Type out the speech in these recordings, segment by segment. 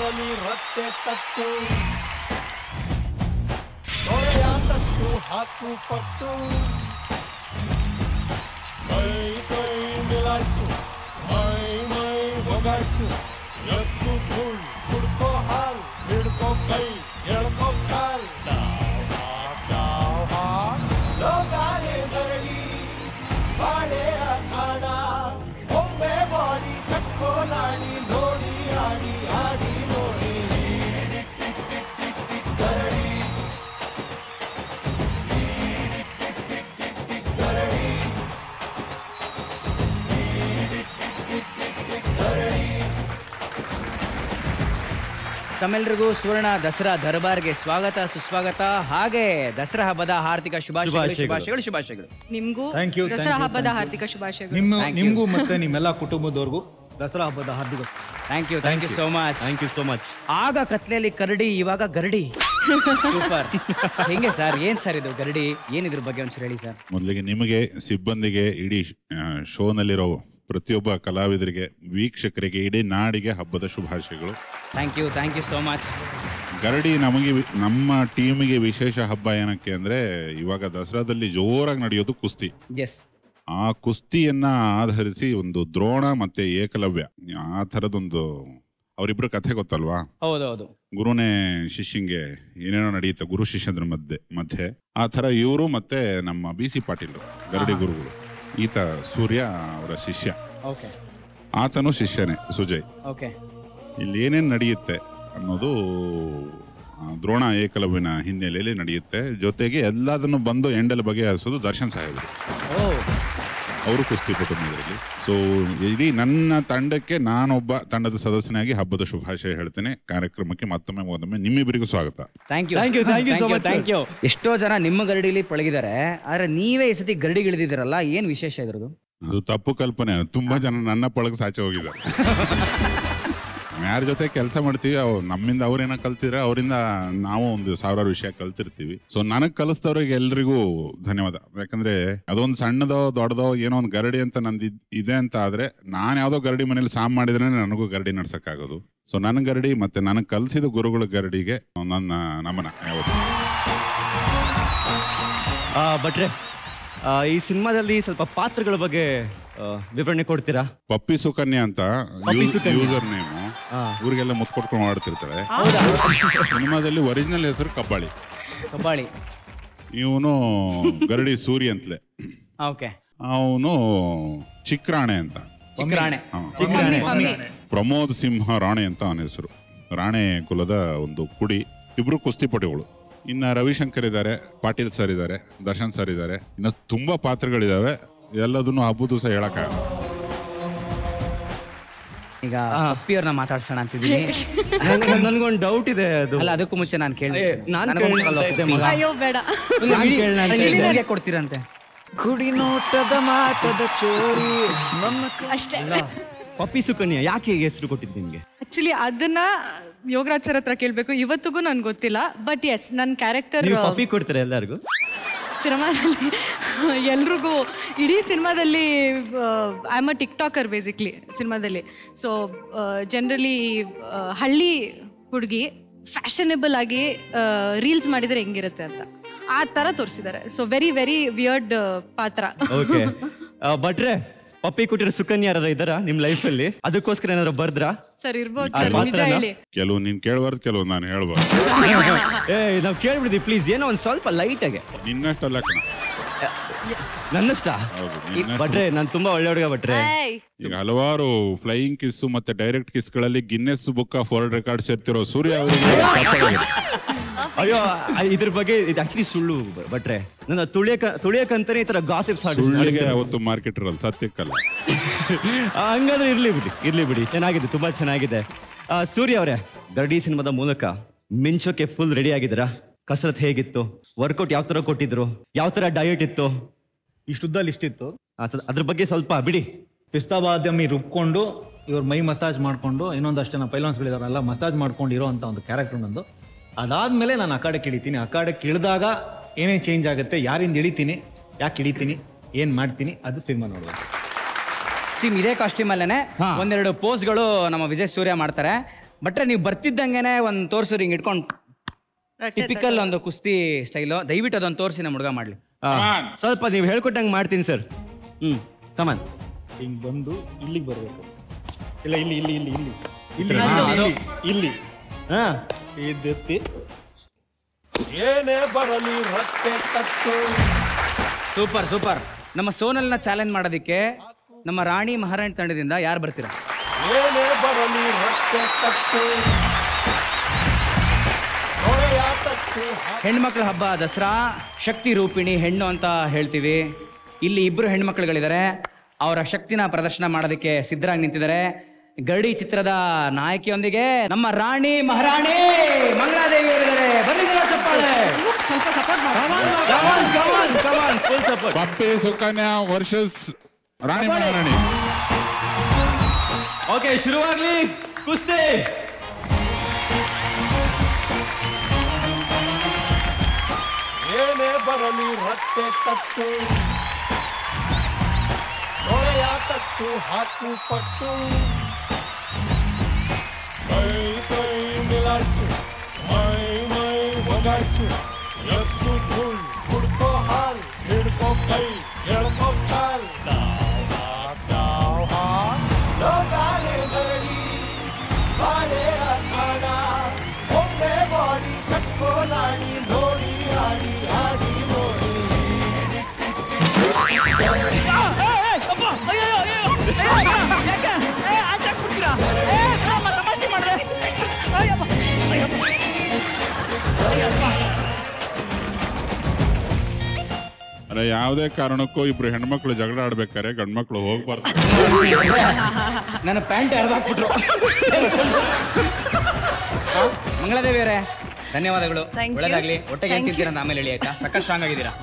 ಬರಲಿ ರಟ್ಟೆ ತಟ್ಟು ತೊಳೆಯ ತಟ್ಟು ಹಾಕು ಪಟ್ಟು ಮೈ ಕೈ ಮಿಲಾಯಿಸು ಮೈ ಮೈ ಒಗಾಯಿಸು ಎತ್ಸು ಧೂಳ್ ಕುಡ್ಕೋ ಹಾಲ್ ಹಿಡ್ಕೋ ಕೈ ಎಳ್ಕೋ ಕಾಲ್ ಡಾವ್ ಹಾಕ್, ಡಾವ್ ಹಾಕ್. ಲೋಕಾನೆ ಬರಲಿ ಬಾಳೆ ಅಖಾಡ ಒಮ್ಮೆ ಬಾಡಿ ಕಟ್ಕೋಲಾಡಿ ನೋಡಿ ಆಡಿ ಆಡಿ ನೋಡಿ ಕರಡಿ ಕರಡಿ ತಮ್ಮೆಲ್ಲರಿಗೂ ಸುವರ್ಣ ದಸರಾ ದರ್ಬಾರ್ಗೆ ಸ್ವಾಗತ ಸುಸ್ವಾಗತ ಹಾಗೆ ದಸರಾ ಹಬ್ಬದ ಹಾರ್ದಿಕ ಶುಭಾಶಯಗಳು ಶುಭಾಶಯಗಳು ಶುಭಾಶಯಗಳು ನಿಮ್ಗೂ Thank you, Dasara thank you, ಹಬ್ಬದ thank you. ಹಾರ್ದಿಕ ಶುಭಾಶಯಗಳು ನಿಮ್ಮ Thank you. ನಿಮಗೂ ಮತ್ತೆ ನಿಮ್ಮೆಲ್ಲ ಕುಟುಂಬದವ್ರಿಗೂ ದಸರಾ ಹಬ್ಬದ ಹಾರ್ದಿಕ thank you thank you so much thank you so much ಆಗ ಕತ್ಲೆಯಲ್ಲಿ ಕರಡಿ ಇವಾಗ ಗರಡಿ ಸೂಪರ್ ಹೆಂಗೆ ಸರ್ ಏನ್ ಸರ್ ಇದು ಗರಡಿ ಏನಿದ್ರ ಬಗ್ಗೆ ಒಂಚೂರು ಹೇಳಿ ಸರ್ ಮೊದಲಿಗೆ ನಿಮಗೆ ಸಿಬ್ಬಂದಿಗೆ ಇಡೀ ಶೋನಲ್ಲಿರೋ ಪ್ರತಿಯೊಬ್ಬ ಕಲಾವಿದರಿಗೆ ವೀಕ್ಷಕರಿಗೆ ಇಡೀ ನಾಡಿಗೆ ಹಬ್ಬದ ಶುಭಾಶಯಗಳು thank you thank you so much ಗರಡಿ ನಮಗೆ ವಿ- ನಮ್ಮ ಟೀಮಿಗೆ ವಿಶೇಷ ಹಬ್ಬ ಏನಕ್ಕೆ ಅಂದ್ರೆ ಇವಾಗ ದಸರಾದಲ್ಲಿ ಜೋರಾಗಿ ನಡೆಯೋದು ಕುಸ್ತಿ ಎಸ್ ಆ ಕುಸ್ತಿಯನ್ನ ಆಧರಿಸಿ ಒಂದು ದ್ರೋಣ ಮತ್ತೆ ಏಕಲವ್ಯ ಆ ಥರದೊಂದು ಅವರಿಬ್ರು ಕಥೆ ಗೊತ್ತಲ್ವಾ ಹೌದೌದು ಗುರುನೇ ಶಿಷ್ಯಂಗೆ ಏನೇನೋ ನಡೆಯುತ್ತೆ ಗುರು ಶಿಷ್ಯಂದ್ರ ಮಧ್ಯೆ ಮಧ್ಯೆ ಆ ಥರ ಇವರು ಮತ್ತೆ ನಮ್ಮ ಬಿ ಸಿ ಪಾಟೀಲ್ ಗರಡಿ ಗುರುಗಳು ಈತ ಸೂರ್ಯ ಅವರ ಶಿಷ್ಯ ಓಕೆ ಆತನು ಶಿಷ್ಯನೇ ಸುಜಯ್ ಓಕೆ ಇಲ್ಲಿ ಏನೇನು ನಡೆಯುತ್ತೆ ಅನ್ನೋದು ಆ, ದ್ರೋಣ ಏಕಲವ್ಯನ ಹಿನ್ನೆಲೆಯಲ್ಲಿ ನಡೆಯುತ್ತೆ ಜೊತೆಗೆ ಎಲ್ಲದನ್ನು ಬಂದು ಎಂಡಲ್ ಬಗೆಹರಿಸೋದು ದರ್ಶನ್ ಸಾಹೇಬರು ಓ ಅವರು ಕುಸ್ತಿಪಟು ಇದರಲ್ಲಿ ಸೊ ಇಡೀ ನನ್ನ ತಂಡಕ್ಕೆ ನಾನೊಬ್ಬ ತಂಡದ ಸದಸ್ಯನಾಗಿ ಹಬ್ಬದ ಶುಭಾಶಯ ಹೇಳ್ತೇನೆ ಕಾರ್ಯಕ್ರಮಕ್ಕೆ ಮತ್ತೊಮ್ಮೆ ಒಂದೊಮ್ಮೆ ನಿಮ್ಮಿಬ್ಬರಿಗೂ ಸ್ವಾಗತ thank you Thank you, thank you so much, thank you ಎಷ್ಟೋ ಜನ ನಿಮ್ಮ ಗರಡಿಲಿ ಪಳಗಿದ್ದಾರೆ ಆದ್ರೆ ನೀವೇ ಈ ಸತಿ ಗರಡಿಗೆ ಇಳಿದಿದ್ದೀರಲ್ಲ ಏನ್ ವಿಶೇಷ ಇದ್ರದ್ದು ಅದು ತಪ್ಪು ಕಲ್ಪನೆ ತುಂಬಾ ಜನ ನನ್ನ ಪಳಗ ಸಾಚೆ ಹೋಗಿದ್ದಾರೆ ಯಾರ ಜೊತೆ ಕೆಲಸ ಮಾಡ್ತೀವಿ ಅವ್ ನಮ್ಮಿಂದ ಅವ್ರೇನೋ ಕಲ್ತಿದ್ರೆ ಅವರಿಂದ ನಾವು ಒಂದು ಸಾವಿರಾರು ವಿಷಯ ಕಲ್ತಿರ್ತೀವಿ ಸೊ ನನಗ್ ಕಲಿಸ್ತವ್ರಿಗೆ ಎಲ್ರಿಗೂ ಧನ್ಯವಾದ ಯಾಕಂದ್ರೆ ಅದೊಂದು ಸಣ್ಣದೋ ದೊಡ್ಡದೋ ಏನೋ ಒಂದು ಗರಡಿ ಅಂತ ನಂದು ಇದ್- ಇದೆ ಅಂತ ಆದ್ರೆ ನಾನು ಯಾವ್ದೋ ಗರಡಿ ಮನೇಲಿ ಸಾಮ್ ಮಾಡಿದ್ರೆ ನನಗೂ ಗರಡಿ ನಡ್ಸಕ್ಕಾಗೋದು ಸೊ ನನ್ನ ಗರಡಿ ಮತ್ತೆ ನನಗೆ ಕಲಿಸಿದ ಗುರುಗಳ ಗರಡಿಗೆ ನನ್ನ ನಮನ ಯಾವತ್ತು ಆ, ಭಟ್ರೆ ಆ, ಈ ಸಿನಿಮಾದಲ್ಲಿ ಸ್ವಲ್ಪ ಪಾತ್ರಗಳ ಬಗ್ಗೆ ಆ, ವಿವರಣೆ ಕೊಡ್ತೀರಾ ಪಪ್ಪಿ ಸುಕನ್ಯಾ ಅಂತ ಪಪ್ಪಿ ಸುಕನ್ಯಾ. ಯೂಸರ್ ನೇಮು ಹಾ. ಊರಿಗೆಲ್ಲ ಮುತ್ ಕೊಟ್ಕೊಂಡು ಮಾಡ್ತಿರ್ತಾಳೆ ಸಿನಿಮಾದಲ್ಲಿ ಒರಿಜಿನಲ್ ಹೆಸರು ಕಬ್ಬಾಳಿ ಕಬ್ಬಾಳಿ ಇವನು ಗರಡಿ ಸೂರಿ ಅಂತಲೇ ಓಕೆ ಅವನು ಚಿಕ್ರಾಣೆ ಅಂತ ಚಿಕ್ಕರಾಣೆ ಹಾ. ಚಿಕ್ಕರಾಣೆ ಪ್ರಮೋದ್ ಸಿಂಹ ರಾಣೆ ಅಂತ ಅವನ ಹೆಸರು ರಾಣೆ ಕುಲದ ಒಂದು ಕುಡಿ ಇಬ್ರು ಕುಸ್ತಿಪಟುಗಳು ಇನ್ನ ರವಿಶಂಕರ್ ಇದ್ದಾರೆ ಪಾಟೀಲ್ ಸರ್ ಇದ್ದಾರೆ ದರ್ಶನ್ ಸರ್ ಇದ್ದಾರೆ ಇನ್ನು ತುಂಬಾ ಪಾತ್ರಗಳಿದಾವೆ ಎಲ್ಲದನ್ನು ಹಬ್ಬದ ದಿವಸ ಹೇಳಕ್ಕಾಗಲ್ಲ ಈಗ ಅಪ್ಪಿಯವ್ರನ್ನ ಮಾತಾಡ್ಸೋಣ ಅಂತಿದ್ದೀನಿ ನನ್ಗೊಂದು ಡೌಟ್ ಇದೆ ಅದು ಅಲ್ಲ ಅದಕ್ಕೂ ಮುಂಚೆ ನಾನು ಕೇಳಿ ಏ, ನಾನ್ ಕೇಳೋಣ ಅಂತ ಇದ್ದೆ ಮಗ. ಅಯ್ಯೋ ಬೇಡ ನಾನ್ ಕೇಳೋಣ ಅಂತ ಇದ್ದೆ. ನನಗೆ ಕೊಡ್ತೀರಂತೆ ಕುಡಿ ನೋಟದ ಮಾತದ ಚೋರಿ ನನ್ನ ಅಷ್ಟೇ ಅಲ್ಲ, ಪಪ್ಪಿ ಸುಕನ್ಯಾ ಯಾಕೆ ಹೆಸರು ಕೊಟ್ಟಿದ್ದು ನಿಮ್ಗೆ ಆಕ್ಚುಲಿ ಅದನ್ನ ಯೋಗರಾಜ್ ಸರ್ ಹತ್ರ ಕೇಳ್ಬೇಕು ಇವತ್ತಿಗೂ ನನ್ಗೆ ಗೊತ್ತಿಲ್ಲ ಬಟ್ ಎಸ್ ನನ್ನ ಕ್ಯಾರೆಕ್ಟರ್ ನೀವು ಪಪ್ಪಿ ಕೊಡ್ತೀರಾ ಎಲ್ಲರಿಗೂ ಸಿನಿಮಾದಲ್ಲಿ ಎಲ್ರಿಗೂ ಇಡೀ ಸಿನಿಮಾದಲ್ಲಿ I am a TikToker basically ಸಿನಿಮಾದಲ್ಲಿ ಸೊ ಜನರಲಿ ಹಳ್ಳಿ ಹುಡುಗಿ ಫ್ಯಾಷನೇಬಲ್ ಆಗಿ ರೀಲ್ಸ್ ಮಾಡಿದರೆ ಹೆಂಗಿರುತ್ತೆ ಅಂತ ಆ ಥರ ತೋರಿಸಿದ್ದಾರೆ ಸೊ ವೆರಿ ವೆರಿ ವಿಯರ್ಡ್ ಪಾತ್ರ ಓಕೆ ಭಟ್ರೆ ಪಪ್ಪಿ ಕೊಟ್ಟಿರೋ ಸುಕನ್ಯಾ ಯಾರು ಇದ್ದಾರಾ ನಿಮ್ ಲೈಫ್ ಅಲ್ಲಿ ಅದಕ್ಕೋಸ್ಕರ ಏನಾದ್ರು ಬರ್ದ್ರಾ ಸರ್ ಇರ್ಬೋದು ಆ ಸರ್ ನಿಜ ಮಾತ್ರನಾ? ಹೇಳಿ ಕೆಲವು ನೀನ್ ಕೇಳಬಾರ್ದು ಕೆಲವು ನಾನು ಹೇಳ್ಬಾರ್ದು ಏ ನಾವು ಕೇಳ್ಬಿಡಿದ್ವಿ ಪ್ಲೀಸ್ ಏನೋ ಒಂದ್ ಸ್ವಲ್ಪ ಲೈಟ್ ಆಗಿ ನಿನ್ನಷ್ಟಲ್ಲ ಕಣ ನನ್ನಷ್ಟ ಹೌದು ನಿನ್ನಷ್ಟು ಭಟ್ರೆ ನಾನ್ ತುಂಬಾ ಒಳ್ಳೆ ಹುಡುಗ ಭಟ್ರೆ ಏಯ್ ಈಗ ಹಲವಾರು ಫ್ಲೈಯಿಂಗ್ ಕಿಸ್ ಮತ್ತೆ ಡೈರೆಕ್ಟ್ ಕಿಸ್ಗಳಲ್ಲಿ Guinness book of world records ಇರ್ತಿರೋ ಸೂರ್ಯ ಅವರಿಗೆ ಚಪ್ಪಾಳೆ. ಅಯ್ಯೋ ಆ, ಇದ್ರ ಬಗ್ಗೆ ಇದು ಆಕ್ಚುಲಿ ಸುಳ್ಳು ಭಟ್ರೆ ನನ್ನ ತುಳಿಯಕ ತುಳಿಯಕಂತಾನೆ ಈ ತರ ಗಾಸಿಪ್ಸ್ ಸುಳ್ಳಿಗೆ ಅವತ್ತು ಮಾರ್ಕೆಟ್ ಇರೋದು ಸತ್ಯಕ್ಕಲ್ಲ ಹಂಗಾದ್ರೆ ಇರ್ಲಿ ಬಿಡಿ ಇರ್ಲಿ ಬಿಡಿ ಚೆನ್ನಾಗಿದೆ ತುಂಬಾ ಚೆನ್ನಾಗಿದೆ ಆ, ಸೂರ್ಯ ಅವರೇ ಗರಡಿ ಸಿನಿಮಾದ ಮೂಲಕ ಮಿಂಚೋಕೆ ಫುಲ್ ರೆಡಿ ಆಗಿದ್ದೀರಾ ಕಸರತ್ ಹೇಗಿತ್ತು ವರ್ಕೌಟ್ ಯಾವ ತರ ಕೊಟ್ಟಿದ್ರು ಯಾವ ತರ ಡಯಟ್ ಇತ್ತು ಇಷ್ಟುದ್ದ ಲಿಸ್ಟ್ ಇತ್ತು ಅದ್- ಅದ್ರ ಬಗ್ಗೆ ಸ್ವಲ್ಪ ಬಿಡಿ ಪಿಸ್ತಾ ಬಾದಾಮಿ ರುಬ್ಕೊಂಡು ಇವ್ರ ಮೈ ಮಸಾಜ್ ಮಾಡ್ಕೊಂಡು ಇನ್ನೊಂದಷ್ಟು ಜನ ಪೈಲಾನ್ಸ್ಗಳಿದಾರಲ್ಲ ಮಸಾಜ್ ಮಾಡ್ಕೊಂಡು ಇರೋ ಅಂತ ಒಂದು ಕ್ಯಾರೆಕ್ಟರ್ ನಂದು ಅದಾದ್ಮೇಲೆ ನಾನು ಅಖಾಡಕ್ಕೆ ಇಳಿತೀನಿ ಅಖಾಡಕ್ಕೆ ಇಳಿದಾಗ ಏನೇನು ಚೇಂಜ್ ಆಗುತ್ತೆ ಯಾರಿಂದ ಇಳಿತೀನಿ ಯಾಕೆ ಇಳಿತೀನಿ ಏನು ಮಾಡ್ತೀನಿ ಅದು ಸಿನಿಮಾ ನೋಡ್ಬೇಕು ಟೀಮ್ ಇದೇ ಕಾಸ್ಟ್ಯೂಮ್ ಅಲ್ಲೇನೆ ಹಾ. ಒಂದೆರಡು ಪೋಸ್ಗಳು ನಮ್ಮ ವಿಜಯ್ ಸೂರ್ಯ ಮಾಡ್ತಾರೆ ಬಟ್ರೆ ನೀವು ಬರ್ತಿದ್ದಂಗೆನೆ ಒಂದು ತೋರ್ಸು ಹಿಂಗೆ ಇಟ್ಕೊಂಡು ಟಿಪಿಕಲ್ ಒಂದು ಕುಸ್ತಿ ಸ್ಟೈಲು ದಯವಿಟ್ಟು ಅದೊಂದು ತೋರಿಸಿ ನಮ್ಮ ಹುಡುಗ ಮಾಡಲಿ ಆ, ಸ್ವಲ್ಪ ನೀವು ಹೇಳ್ಕೊಟ್ಟಂಗೆ ಮಾಡ್ತೀನಿ ಸರ್ ಹ್ಮ್ ಕಮನ್ ಹಿಂಗ್ ಬಂದು ಇಲ್ಲಿಗೆ ಬರಬೇಕು ಇಲ್ಲ ಇಲ್ಲಿ ಇಲ್ಲಿ ಇಲ್ಲಿ ಇಲ್ಲಿ ಇಲ್ಲಿ ಅದು. ಇಲ್ಲಿ ಇಲ್ಲಿ ಹಾ ಇದೆತ್ತಿ ಏನೇ ಬರಲಿ ರಟ್ಟೆ ತಟ್ಟು ಸೂಪರ್ ಸೂಪರ್ ನಮ್ಮ ಸೋನಲ್ನ ಚಾಲೆಂಜ್ ಮಾಡೋದಕ್ಕೆ ನಮ್ಮ ರಾಣಿ ಮಹಾರಾಣಿ ತಂಡದಿಂದ ಯಾರು ಬರ್ತೀರಾ ಏನೇ ಬರಲಿ ರಟ್ಟೆ ತಟ್ಟು ಹೊಳೆಯ ತಟ್ಟು ಹೆಣ್ಮಕ್ಳ ಹಬ್ಬ ದಸರಾ ಶಕ್ತಿ ರೂಪಿಣಿ ಹೆಣ್ಣು ಅಂತ ಹೇಳ್ತೀವಿ ಇಲ್ಲಿ ಇಬ್ರು ಹೆಣ್ಮಕ್ಳುಗಳಿದ್ದಾರೆ ಅವರ ಶಕ್ತಿನ ಪ್ರದರ್ಶನ ಮಾಡೋದಕ್ಕೆ ಸಿದ್ಧರಾಗಿ ನಿಂತಿದ್ದಾರೆ ಗರಡಿ ಚಿತ್ರದ ನಾಯಕಿಯೊಂದಿಗೆ ನಮ್ಮ ರಾಣಿ ಮಹಾರಾಣಿ ಮಂಗಳಾದೇವಿ ಅವರಿದ್ದಾರೆ ಬನ್ನಿ ಜೋರಾಗಿ ಚಪ್ಪಾಳೆ. ಸ್ವಲ್ಪ ಸಪೋರ್ಟ್ ಮಾಡಿ Come on, come on, come on, full support. ಪಪ್ಪಿ ಸುಕನ್ಯಾ ವರ್ಷಸ್ ರಾಣಿ ಮಹಾರಾಣಿ ಓಕೆ ಶುರುವಾಗ್ಲಿ ಕುಸ್ತಿ ಏನೇ ಬರಲಿ ರಟ್ಟೆ ತಟ್ಟು ಹೊಳೆಯ ತಟ್ಟು ಹಾಕು ಪಟ್ಟು ಕೈ ಕೈ ಮಿಲಾಯಿಸು ಮೈ ಮೈ ಒಗಾಯಿಸು ಎರ್ಸು ಧೂಳ್ ಹುಡ್ಕೋ ಹಾಲ್ ಹಿಡ್ಕೋ ಕೈ ಎಳ್ಕೋ ಕಾಲ್ ಡಾವ್ ಹಾಕ್, ಡಾವ್ ಹಾಕ್. ಲೋಕಾಲೆ ಬರಲಿ ಬಾಳೆ ಅಖಾಡ ಒಮ್ಮೆ ಬಾಡಿ ಕಟ್ಕೋಲಾಡಿ ನೋಡಿ ಆಡಿ ಆಡಿ ನೋಡಿ ಅಲ್ಲ ಯಾವುದೇ ಕಾರಣಕ್ಕೂ ಇಬ್ರು ಹೆಣ್ಮಕ್ಳು ಜಗಳ ಆಡ್ಬೇಕಾರೆ ಗಂಡ್ಮಕ್ಳು ಹೋಗ್ಬಾರ್ದು ನನ್ನ ಪ್ಯಾಂಟ್ ಹರಿದಾಕ್ಬಿಟ್ರು ಮಂಗಳಾದೇವಿ ಅವರೇ ಧನ್ಯವಾದಗಳು Thank you. ಒಳ್ಳೇದಾಗ್ಲಿ ಒಟ್ಟಿಗೆ Thank you. ತಿಂತೀರ ಅಂತ ಆಮೇಲೆ ಹೇಳಿ ಆಯ್ತಾ ಸಕ್ಕ ಸ್ಟ್ರಾಂಗ್ ಆಗಿದ್ದೀರಾ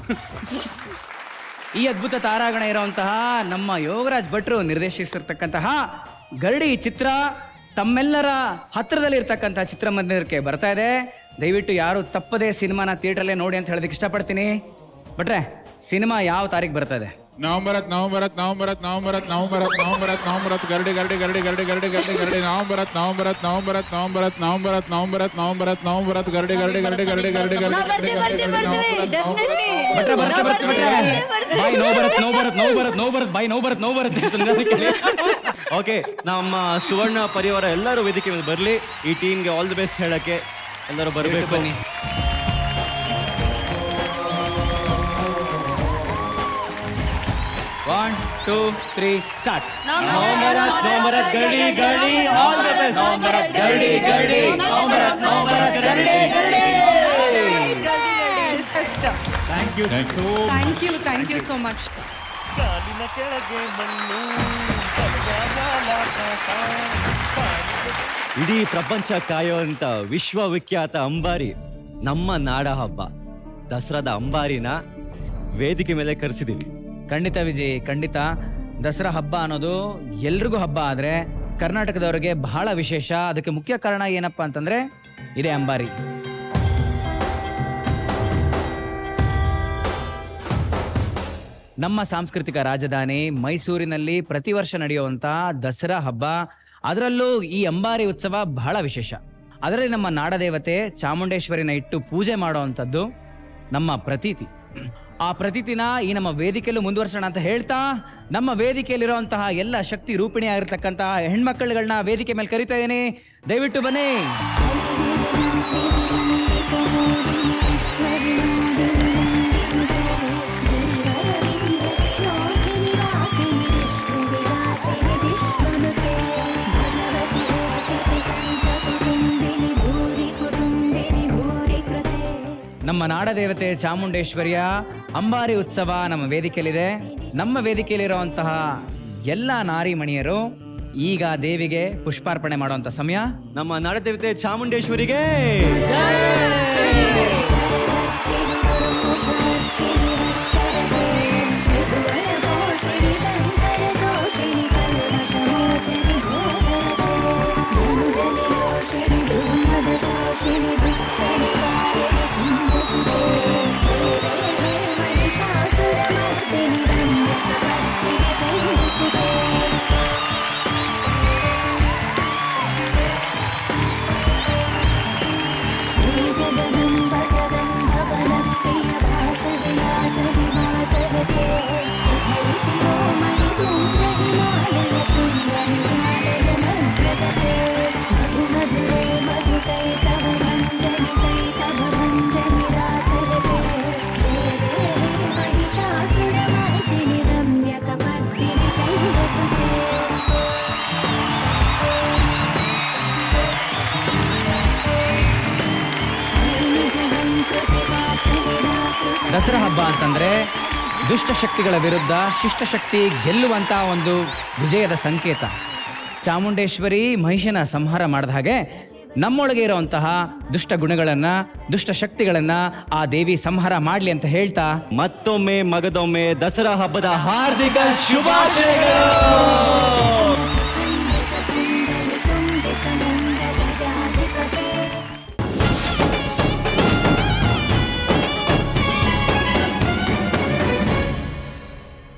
ಈ ಅದ್ಭುತ ತಾರಾಗಣ ಇರುವಂತಹ ನಮ್ಮ ಯೋಗರಾಜ್ ಭಟ್ರು ನಿರ್ದೇಶಿಸಿರ್ತಕ್ಕಂತಹ ಗರಡಿ ಚಿತ್ರ ತಮ್ಮೆಲ್ಲರ ಹತ್ರದಲ್ಲಿ ಇರ್ತಕ್ಕಂತಹ ಚಿತ್ರಮಂದಿರಕ್ಕೆ ಬರ್ತಾ ಇದೆ ದಯವಿಟ್ಟು ಯಾರು ತಪ್ಪದೆ ಸಿನಿಮಾನ ಥಿಯೇಟ್ರಲ್ಲೇ ನೋಡಿ ಅಂತ ಹೇಳೋದಕ್ಕೆ ಇಷ್ಟಪಡ್ತೀನಿ ಭಟ್ರೆ ಸಿನಿಮಾ ಯಾವ ತಾರೀಕು ಬರ್ತಾ ಇದೆ ನವಂಬರ್ ಹತ್ತು ನವಂಬರ್ ಹತ್ತು ನವಂಬರ್ ಹತ್ತು ನವಂಬರ್ ಹತ್ತು ನವಂಬರ್ ಹತ್ತು ನವಂಬರ್ ಹತ್ತು ನವಂಬರ್ ಹತ್ತು ಗರಡಿ ಗರಡಿ ಗರಡಿ ಗರಡಿ ಗರಡಿ ಗರಡಿ ಗರಡಿ ನವಂಬರ್ ಹತ್ತು ನವಂಬರ್ ಹತ್ತು ನವಂಬರ್ ಹತ್ತು ನವಂಬರ್ ಹತ್ತು ನವಂಬರ್ ಹತ್ತು ನವಂಬರ್ ಹತ್ತು ನವಂಬರ್ ಹತ್ತು ನವಂಬರ್ ಹತ್ತು ಗರಡಿ ಗರಡಿ ಗರಡಿ ಗರಡಿ ಗರಡಿ ಗರಡಿ ನಾವ್ ಗರಡಿ ಬರ್ತೀವಿ, ಗರಡಿ ಬರ್ತೀವಿ, ಗರಡಿ ಬರ್ತೀವಿ, ನವಂಬರ್ ಹತ್ತು definitely. ಭಟ್ರೆ ಭಟ್ರೆ ಭಟ್ರೆ ಬಾಯ್ ನೋ ಬರತ್ ನೋ ಬರತ್ ನೋ ಬರತ್ ನೋ ಬರತ್ ಬಾಯ್ ನೋ ಬರತ್ ನೋ ಬರತ್ ಓಕೆ ನಮ್ಮ ಸುವರ್ಣ ಪರಿವಾರ ಎಲ್ಲರೂ ವೇದಿಕೆ ಮೇಲೆ ಬರಲಿ ಈ ಟೀಮ್ಗೆ ಆಲ್ ದಿ ಬೆಸ್ಟ್ ಹೇಳಕ್ಕೆ ಎಲ್ಲರೂ ಬರಬೇಕು ಬನ್ನಿ one two three start November ಗಡಿ ಗಡಿ ಆಲ್ ದಿ ಬೆಸ್ಟ್ ನವಂಬರ್ ಗಡಿ ಗಡಿ ನವಂಬರ್ ನವಂಬರ್ ಗಡಿ ಗಡಿ thank you thank you thank you so much ಕಾಲಿನ ಕೆಳಗೆ ಮಣ್ಣು ಕಲ್ಗಾಲ ಕಾಸ ಇಡೀ ಪ್ರಪಂಚ ಕಾಯುವಂತ ವಿಶ್ವವಿಖ್ಯಾತ ಅಂಬಾರಿ ನಮ್ಮ ನಾಡ ಹಬ್ಬ ದಸರಾದ ಅಂಬಾರಿನ ವೇದಿಕೆ ಮೇಲೆ ಕರೆಸಿದೀವಿ ಖಂಡಿತ ವಿಜಯ್ ಖಂಡಿತ ದಸರಾ ಹಬ್ಬ ಅನ್ನೋದು ಎಲ್ರಿಗೂ ಹಬ್ಬ ಆದ್ರೆ ಕರ್ನಾಟಕದವರಿಗೆ ಬಹಳ ವಿಶೇಷ ಅದಕ್ಕೆ ಮುಖ್ಯ ಕಾರಣ ಏನಪ್ಪಾ ಅಂತಂದ್ರೆ ಇದೇ ಅಂಬಾರಿ ನಮ್ಮ ಸಾಂಸ್ಕೃತಿಕ ರಾಜಧಾನಿ ಮೈಸೂರಿನಲ್ಲಿ ಪ್ರತಿ ವರ್ಷ ನಡೆಯುವಂತ ದಸರಾ ಹಬ್ಬ ಅದರಲ್ಲೂ ಈ ಅಂಬಾರಿ ಉತ್ಸವ ಬಹಳ ವಿಶೇಷ ಅದರಲ್ಲಿ ನಮ್ಮ ನಾಡದೇವತೆ ಚಾಮುಂಡೇಶ್ವರಿನ ಇಟ್ಟು ಪೂಜೆ ಮಾಡುವಂಥದ್ದು ನಮ್ಮ ಪ್ರತೀತಿ ಆ ಪ್ರತೀತಿನ ಈ ನಮ್ಮ ವೇದಿಕೆಯಲ್ಲೂ ಮುಂದುವರ್ಸೋಣ ಅಂತ ಹೇಳ್ತಾ ನಮ್ಮ ವೇದಿಕೆಯಲ್ಲಿರುವಂತಹ ಎಲ್ಲ ಶಕ್ತಿ ರೂಪಿಣಿ ಆಗಿರ್ತಕ್ಕಂತಹ ಹೆಣ್ಮಕ್ಳುಗಳನ್ನ ವೇದಿಕೆ ಮೇಲೆ ಕರಿತಾ ಇದ್ದೀನಿ ದಯವಿಟ್ಟು ಬನ್ನಿ ನಮ್ಮ ನಾಡದೇವತೆ ಚಾಮುಂಡೇಶ್ವರಿಯ ಅಂಬಾರಿ ಉತ್ಸವ ನಮ್ಮ ವೇದಿಕೆಯಲ್ಲಿದೆ ನಮ್ಮ ವೇದಿಕೆಯಲ್ಲಿರುವಂತಹ ಎಲ್ಲ ನಾರಿ ಮಣಿಯರು ಈಗ ದೇವಿಗೆ ಪುಷ್ಪಾರ್ಪಣೆ ಮಾಡುವಂತ ಸಮಯ ನಮ್ಮ ನಾಡದೇವತೆ ಚಾಮುಂಡೇಶ್ವರಿಗೆ ದಸರಾ ಹಬ್ಬ ಅಂತಂದ್ರೆ ದುಷ್ಟಶಕ್ತಿಗಳ ವಿರುದ್ಧ ಶಿಷ್ಟಶಕ್ತಿ ಗೆಲ್ಲುವಂತ ಒಂದು ವಿಜಯದ ಸಂಕೇತ ಚಾಮುಂಡೇಶ್ವರಿ ಮಹಿಷನ ಸಂಹಾರ ಮಾಡಿದ ಹಾಗೆ ನಮ್ಮೊಳಗೆ ಇರುವಂತಹ ದುಷ್ಟ ಗುಣಗಳನ್ನ ದುಷ್ಟ ಶಕ್ತಿಗಳನ್ನ ಆ ದೇವಿ ಸಂಹಾರ ಮಾಡ್ಲಿ ಅಂತ ಹೇಳ್ತಾ ಮತ್ತೊಮ್ಮೆ ಮಗದೊಮ್ಮೆ ದಸರಾ ಹಬ್ಬದ ಹಾರ್ದಿಕ ಶುಭಾಶಯಗಳು